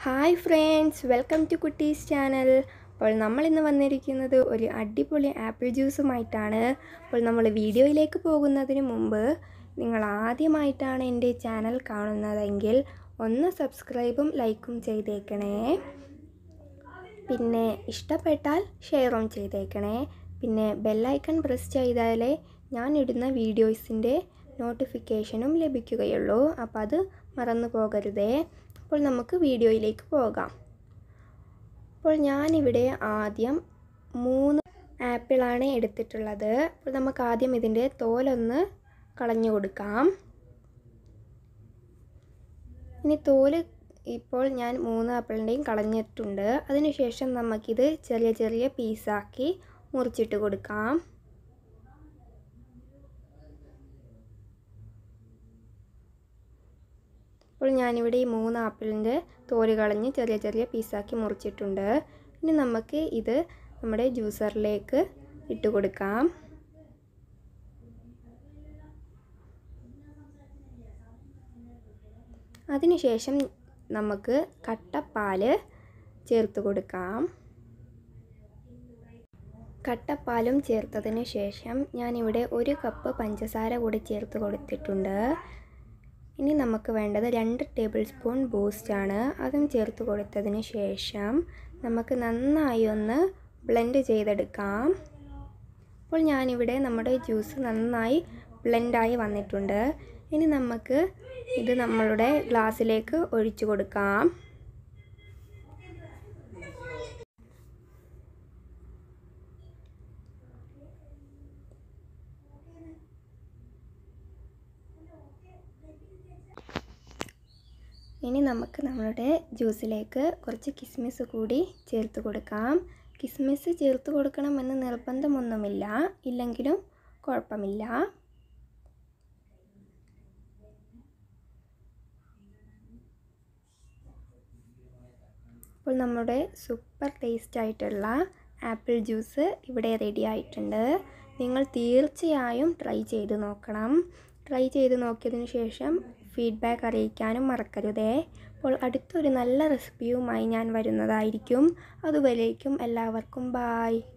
hi friends welcome to Kuttees channel അപ്പോൾ നമ്മളിന്ന് വന്നിരിക്കുന്നത് ഒരു അടിപൊളി ആപ്പിൾ ജ്യൂസുമായിട്ടാണ് അപ്പോൾ നമ്മൾ വീഡിയോയിലേക്ക് പോകുന്നതിന് മുമ്പ് നിങ്ങൾ ആദ്യമായിട്ടാണ് എൻ്റെ ചാനൽ കാണുന്നതെങ്കിൽ ഒന്ന് സബ്സ്ക്രൈബും ലൈക്കും ചെയ്തേക്കണേ പിന്നെ ഇഷ്ടപ്പെട്ടാൽ ഷെയറും ചെയ്തേക്കണേ പിന്നെ ബെല്ലൈക്കൺ പ്രസ് ചെയ്താലേ ഞാൻ ഇടുന്ന വീഡിയോസിൻ്റെ നോട്ടിഫിക്കേഷനും ലഭിക്കുകയുള്ളൂ അപ്പോൾ അത് മറന്നു പോകരുതേ അപ്പോൾ നമുക്ക് വീഡിയോയിലേക്ക് പോകാം അപ്പോൾ ഞാനിവിടെ ആദ്യം മൂന്ന് ആപ്പിളാണ് എടുത്തിട്ടുള്ളത് അപ്പോൾ നമുക്ക് ആദ്യം ഇതിൻ്റെ തോലൊന്ന് കളഞ്ഞു കൊടുക്കാം ഇനി തോല് ഇപ്പോൾ ഞാൻ മൂന്ന് ആപ്പിളിൻ്റെയും കളഞ്ഞിട്ടുണ്ട് അതിനുശേഷം നമുക്കിത് ചെറിയ ചെറിയ പീസാക്കി മുറിച്ചിട്ട് കൊടുക്കാം അപ്പോൾ ഞാനിവിടെ ഈ മൂന്ന് ആപ്പിളിൻ്റെ തോല് കളഞ്ഞ് ചെറിയ ചെറിയ പീസാക്കി മുറിച്ചിട്ടുണ്ട് ഇനി നമുക്ക് ഇത് നമ്മുടെ ജ്യൂസറിലേക്ക് ഇട്ട് കൊടുക്കാം അതിനുശേഷം നമുക്ക് കട്ടപ്പാല് ചേർത്ത് കൊടുക്കാം കട്ടപ്പാലും ചേർത്തതിന് ശേഷം ഞാനിവിടെ ഒരു കപ്പ് പഞ്ചസാര കൂടി ചേർത്ത് കൊടുത്തിട്ടുണ്ട് ഇനി നമുക്ക് വേണ്ടത് രണ്ട് ടേബിൾ സ്പൂൺ ബൂസ്റ്റാണ് അതും ചേർത്ത് കൊടുത്തതിന് ശേഷം നമുക്ക് നന്നായി ഒന്ന് ബ്ലെൻഡ് ചെയ്തെടുക്കാം അപ്പോൾ ഞാനിവിടെ നമ്മുടെ ജ്യൂസ് നന്നായി ബ്ലെൻഡായി വന്നിട്ടുണ്ട് ഇനി നമുക്ക് ഇത് നമ്മളുടെ ഗ്ലാസ്സിലേക്ക് ഒഴിച്ചു കൊടുക്കാം ഇനി നമുക്ക് നമ്മളുടെ ജ്യൂസിലേക്ക് കുറച്ച് കിസ്മിസ് കൂടി ചേർത്ത് കൊടുക്കാം കിസ്മിസ് ചേർത്ത് കൊടുക്കണമെന്ന് നിർബന്ധമൊന്നുമില്ല ഇല്ലെങ്കിലും കുഴപ്പമില്ല അപ്പോൾ നമ്മുടെ സൂപ്പർ ടേസ്റ്റ് ആയിട്ടുള്ള ആപ്പിൾ ജ്യൂസ് ഇവിടെ റെഡി ആയിട്ടുണ്ട് നിങ്ങൾ തീർച്ചയായും ട്രൈ ചെയ്ത് നോക്കണം ട്രൈ ചെയ്ത് നോക്കിയതിന് ശേഷം ഫീഡ്ബാക്ക് അറിയിക്കാനും മറക്കരുതേ അപ്പോൾ അടുത്തൊരു നല്ല റെസിപ്പിയുമായി ഞാൻ വരുന്നതായിരിക്കും അതുവരേക്കും എല്ലാവർക്കും ബായ്